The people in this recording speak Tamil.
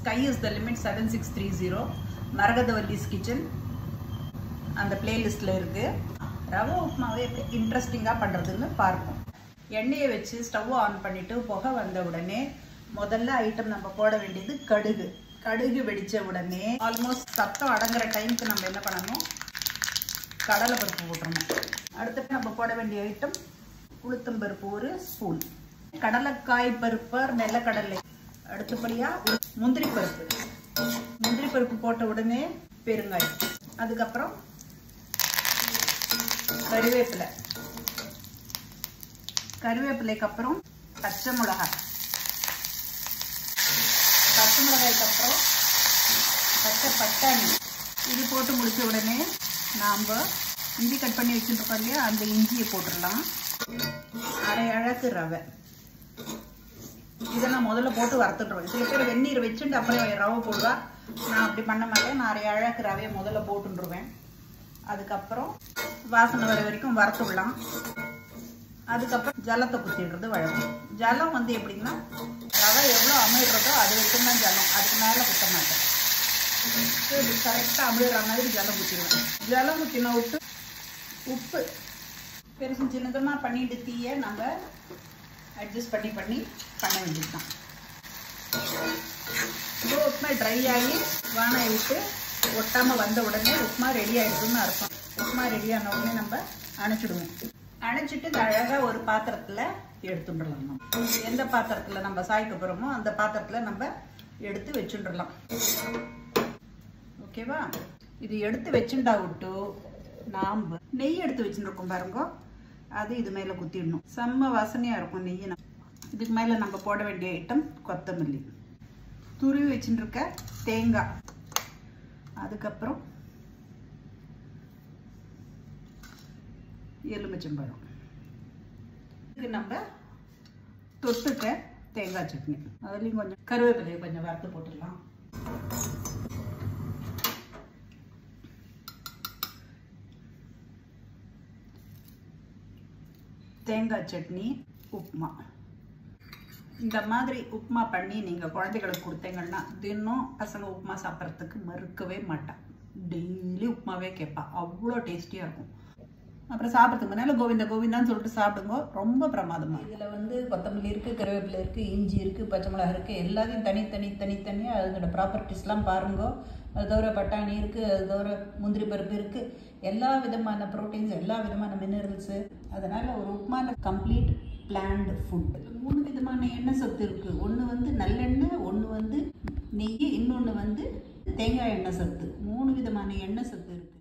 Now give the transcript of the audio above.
sky is the limit seven six three zero Maragathavalli's kitchen அந்த பிளேலிஸ்ட்டில் இருக்குது ரவை உப்புமாவை எப்படி இன்ட்ரெஸ்டிங்காக பண்ணுறதுன்னு பார்ப்போம் எண்ணெயை வச்சு ஸ்டவ் ஆன் பண்ணிவிட்டு புகை வந்த உடனே முதல்ல ஐட்டம் நம்ம போட வேண்டியது கடுகு கடுகு வெடித்த உடனே ஆல்மோஸ்ட் சத்தம் அடங்குற டைமுக்கு நம்ம என்ன பண்ணணும் கடலை பருப்பு போட்டுறணும் அடுத்து நம்ம போட வேண்டிய ஐட்டம் உளுத்தம் பருப்பு ஒரு ஸ்பூன் கடலைக்காய் பருப்பு நிலக்கடலை அடுத்தபடியாக முந்திரி பருப்பு முந்திரி பருப்பு போட்ட உடனே பெருங்காயம் அதுக்கப்புறம் கருவேப்பிலை கருவேப்பிலைக்கு அப்புறம் பச்சை மிளகாய் பச்சை மிளகாய்க்கு அப்புறம் பச்சை பட்டாணி இது போட்டு முடிச்ச உடனே நாம் இஞ்சி கட் பண்ணி வச்சுருக்கோம் இல்லையா அந்த இஞ்சியை போட்டுடலாம் அரை அழகு ரவை இதை நான் முதல்ல போட்டு வறுத்துட்டுருவேன் சில பேர் வெந்நீர் வச்சுட்டு அப்புறம் ரவை போடுவா நான் அப்படி பண்ண மாட்டேன் நான் அரை அழகு ரவையை முதல்ல போட்டுருவேன் அதுக்கப்புறம் வாசனை வர வரைக்கும் வறுத்துடலாம் அதுக்கப்புறம் ஜலத்தை குத்திடுறது வழக்கம் ஜலம் வந்து எப்படின்னா ரவை எவ்வளோ அமிழ்றதோ அது வரைக்கும் தான் ஜலம் அதுக்கு மேலே குத்த மாட்டேன் இது கரெக்டாக அமிழ்ற மாதிரி ஜலம் குத்திடுவேன் ஜலம் குத்தின விட்டு உப்பு பெருசும் சின்னதமாக பண்ணிட்டு தீய நம்ம அட்ஜஸ்ட் பண்ணி பண்ணி பண்ண வேண்டியது தான் இப்போ உப்புமா ட்ரை ஆகி வானலை விட்டு ஒட்டாமல் வந்த உடனே உப்புமா ரெடி ஆகிடுதுன்னு அர்த்தம் உப்புமா ரெடி ஆன உடனே நம்ம அணைச்சிடுவோம் அணைச்சிட்டு இது அழகாக ஒரு பாத்திரத்தில் எடுத்துட்டுலாம் நம்ம எந்த பாத்திரத்தில் நம்ம சாய்க்க போகிறோமோ அந்த பாத்திரத்தில் நம்ம எடுத்து வச்சுட்டுலாம் ஓகேவா இது எடுத்து வச்சுட்டா விட்டு நாம் நெய் எடுத்து வச்சுருக்கோம் பாருங்க அது இது மேலே குத்திடணும் செம்ம வாசனையாக இருக்கும் நெய் இதுக்கு மேலே நம்ம போட வேண்டிய ஐட்டம் கொத்தமல்லி துருவி வச்சுருக்க தேங்காய் அதுக்கப்புறம் எலுமிச்சம்பழம் இது நம்ம தொட்டுக்க தேங்காய் சட்னி அதுலேயும் கொஞ்சம் கருவேப்பிலையை கொஞ்சம் வறுத்து போட்டுடலாம் தேங்காய் சட்னி உப்புமா இந்த மாதிரி உப்புமா பண்ணி நீங்கள் குழந்தைகளுக்கு கொடுத்தீங்கன்னா தினம் பசங்க உப்புமா சாப்பிட்றதுக்கு மறுக்கவே மாட்டான் டெய்லி உப்புமாவே கேட்பா அவ்வளோ டேஸ்டியாக இருக்கும் அப்புறம் சாப்பிட்றதுக்கு முன்னால் கோவிந்தா கோவிந்தான்னு சொல்லிட்டு சாப்பிடுங்க ரொம்ப பிரமாதமாக இதில் வந்து கொத்தமல்லி இருக்குது கருவேப்பிலை இருக்குது இஞ்சி இருக்குது பச்சை மிளகா இருக்குது எல்லாத்தையும் தனி தனி தனி தனியாக அதோட ப்ராப்பர்ட்டிஸ்லாம் பாருங்க அது தவிர பட்டாணி இருக்குது அது தவிர முந்திரி பருப்பு இருக்குது எல்லா விதமான ப்ரோட்டீன்ஸ் எல்லா விதமான மினரல்ஸு அதனால் ஒரு உப்புமான கம்ப்ளீட் பிளான்டு ஃபுட் மூணு விதமான எண்ணெய் சத்து இருக்குது ஒன்று வந்து நல்லெண்ணெய் ஒன்று வந்து நெய் இன்னொன்று வந்து தேங்காய் எண்ணெய் சத்து மூணு விதமான எண்ணெய் சத்து இருக்குது